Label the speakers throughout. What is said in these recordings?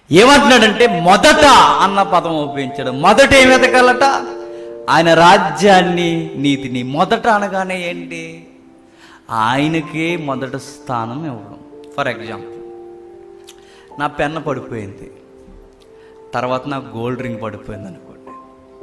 Speaker 1: ఏమంటున్నాడంటే మొదట అన్న పదం ఉపయోగించాడు మొదట ఏం వెతకాలట ఆయన రాజ్యాన్ని నీతిని మొదట అనగానే ఏంటి ఆయనకే మొదట స్థానం ఇవ్వడం ఫర్ ఎగ్జాంపుల్ నా పెన్న పడిపోయింది తర్వాత నా గోల్డ్ రింగ్ పడిపోయింది అనుకోండి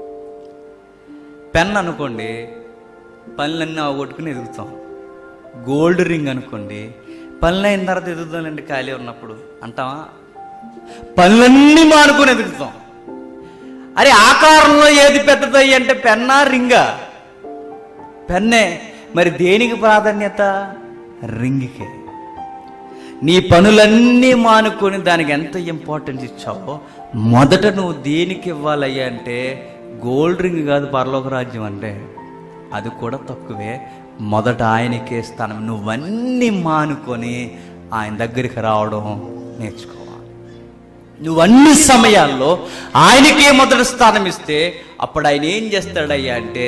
Speaker 1: పెన్ అనుకోండి పనులన్నీ అవగొట్టుకుని ఎదుగుతాం గోల్డ్ రింగ్ అనుకోండి పనులు అయిన తర్వాత ఎదుగుతానండి ఖాళీ ఉన్నప్పుడు అంటావా పనులన్నీ మానుకొని ఎదుగుతాం అరే ఆకారంలో ఏది పెద్దదయ్యి అంటే పెన్నా రింగా పెన్నే మరి దేనికి ప్రాధాన్యత రింగికే నీ పనులన్నీ మానుకొని దానికి ఎంత ఇంపార్టెన్స్ ఇచ్చావో మొదట నువ్వు దేనికి ఇవ్వాలయ్యా అంటే గోల్డ్ రింగ్ కాదు పరలోక రాజ్యం అంటే అది కూడా తక్కువే మొదట ఆయనకే స్థానం నువ్వన్నీ మానుకొని ఆయన దగ్గరికి రావడం నేర్చుకోవాలి నువ్వు అన్ని సమయాల్లో ఆయనకే మొదటి స్థానం ఇస్తే అప్పుడు ఆయన ఏం చేస్తాడయ్యా అంటే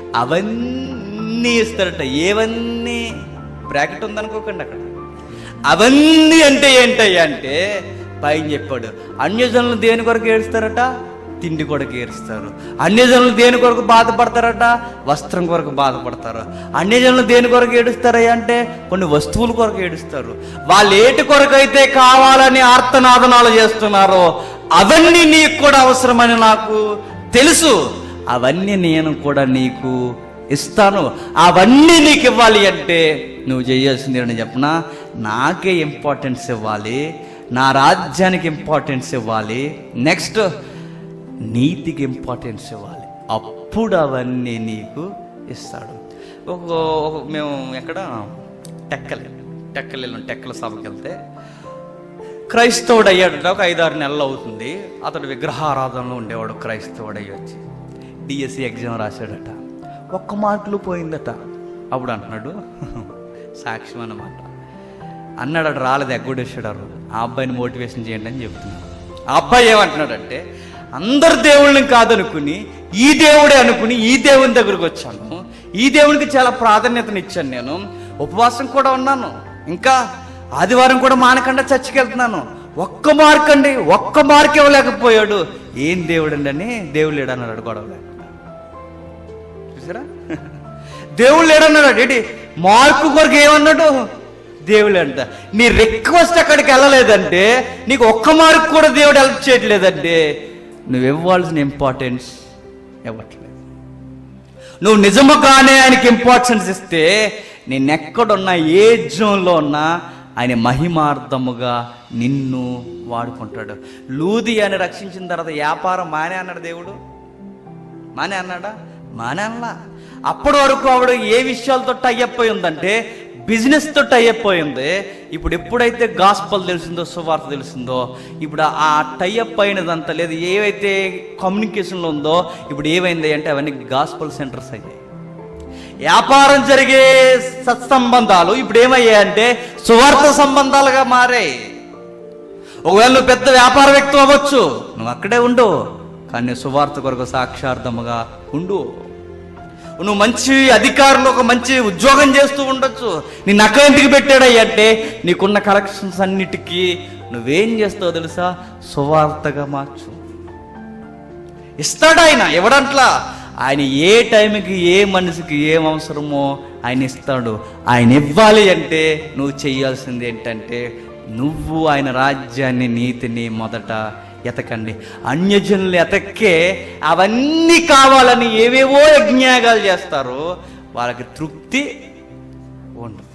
Speaker 1: అవన్నీ ఇస్తాడట ఏవన్నీ బ్రాకెట్ ఉందనుకోకండి అక్కడ అవన్నీ అంటే ఏంటయ్యా అంటే పైన చెప్పాడు అన్యజనులు దేని కొరకు ఏడుస్తారట తిండి కొరకు ఏడుస్తారు అన్యజనులు దేని కొరకు బాధపడతారట వస్త్రం కొరకు బాధపడతారు అన్యజనులు దేని కొరకు ఏడుస్తారయ్యా అంటే కొన్ని వస్తువుల కొరకు ఏడుస్తారు వాళ్ళు ఏటి కొరకు అయితే కావాలని ఆర్తనాదనాలు చేస్తున్నారో అవన్నీ నీకు కూడా అవసరమని నాకు తెలుసు అవన్నీ నేను కూడా నీకు ఇస్తాను అవన్నీ నీకు ఇవ్వాలి అంటే నువ్వు చేయాల్సింది ఏంటని చెప్పనా నాకే ఇంపార్టెన్స్ ఇవ్వాలి నా రాజ్యానికి ఇంపార్టెన్స్ ఇవ్వాలి నెక్స్ట్ నీతికి ఇంపార్టెన్స్ ఇవ్వాలి అప్పుడు అవన్నీ నీకు ఇస్తాడు ఒక ఒక- మేము ఎక్కడ టెక్కలు టెక్కలు వెళ్ళాం టెక్కల సభకి వెళ్తే క్రైస్తవుడు అయ్యాడట ఒక ఐదారు నెలలు అవుతుంది అతడు విగ్రహారాధనలో ఉండేవాడు క్రైస్తవుడు అయ్యి వచ్చి డిఎస్సి ఎగ్జామ్ రాశాడట ఒక్క మార్కులు పోయిందట అప్పుడు అంటున్నాడు సాక్ష్యం అన్నమాట అన్నాడు రాలేదు ఎగ్గొడేసాడు ఆ రోజు. ఆ అబ్బాయిని మోటివేషన్ చేయండి అని చెప్తున్నాడు ఆ అబ్బాయి ఏమంటున్నాడంటే అందరు దేవుళ్ళని కాదనుకుని ఈ దేవుడే అనుకుని ఈ దేవుని దగ్గరకు వచ్చాను ఈ దేవునికి చాలా ప్రాధాన్యతనిచ్చాను నేను ఉపవాసం కూడా ఉన్నాను ఇంకా ఆదివారం కూడా మానకుండా చర్చికి వెళ్తున్నాను ఒక్క మార్క్ అండి ఒక్క మార్క్ ఇవ్వలేకపోయాడు ఏం దేవుడు అండి అని దేవుడు లేడు అన్నాడు గొడవ లేకుండా చూసారా దేవుడు లేడన్నాడు ఏంటి మార్కు కొరకు ఏమన్నాడు దేవుడు అంట నీ రిక్వెస్ట్ అక్కడికి వెళ్ళలేదంటే నీకు ఒక్క మార్కు కూడా దేవుడు హెల్ప్ చేయట్లేదంటే నువ్వు ఇవ్వాల్సిన ఇంపార్టెన్స్ ఇవ్వట్లేదు నువ్వు నిజముగానే ఆయనకి ఇంపార్టెన్స్ ఇస్తే నేను ఎక్కడున్నా ఏ జోన్లో ఉన్నా ఆయన మహిమార్థముగా నిన్ను వాడుకుంటాడు లూది అని రక్షించిన తర్వాత వ్యాపారం మానే అన్నాడు దేవుడు మానే అన్నాడా మానే అన్నా అప్పటి వరకు ఆవిడ ఏ విషయాలతో టైఅప్ అయి ఉందంటే బిజినెస్ తో టైఅప్ అయి ఉంది ఇప్పుడు ఎప్పుడైతే గాస్పల్ తెలిసిందో సువార్త తెలిసిందో ఇప్పుడు ఆ టైఅప్ అయినదంతా లేదు ఏవైతే కమ్యూనికేషన్లో ఉందో ఇప్పుడు ఏమైంది అంటే అవన్నీ గాస్పల్ సెంటర్స్ అయ్యాయి వ్యాపారం జరిగే సత్సంబంధాలు ఇప్పుడు ఏమయ్యాయంటే సువార్త సంబంధాలుగా మారాయి ఒకవేళ నువ్వు పెద్ద వ్యాపార వ్యక్తి అవ్వచ్చు నువ్వు అక్కడే ఉండు కానీ సువార్త కొరకు సాక్షార్థముగా ఉండు నువ్వు మంచి అధికారులు ఒక మంచి ఉద్యోగం చేస్తూ ఉండొచ్చు నిన్ను అక్క ఎందుకు పెట్టాడయ్య అంటే నీకున్న కలెక్షన్స్ అన్నిటికీ నువ్వేం చేస్తావు తెలుసా సువార్తగా మార్చు ఇస్తాడు ఆయన ఎవడంట్లా ఆయన ఏ టైంకి ఏ మనిషికి ఏం అవసరమో ఆయన ఇస్తాడు ఆయన ఇవ్వాలి అంటే నువ్వు చేయాల్సింది ఏంటంటే నువ్వు ఆయన రాజ్యాన్ని నీతిని మొదట ఎతకండి అన్యజనులు ఎతక్కే అవన్నీ కావాలని ఏవేవో యజ్ఞాగాలు చేస్తారో వాళ్ళకి తృప్తి ఉండదు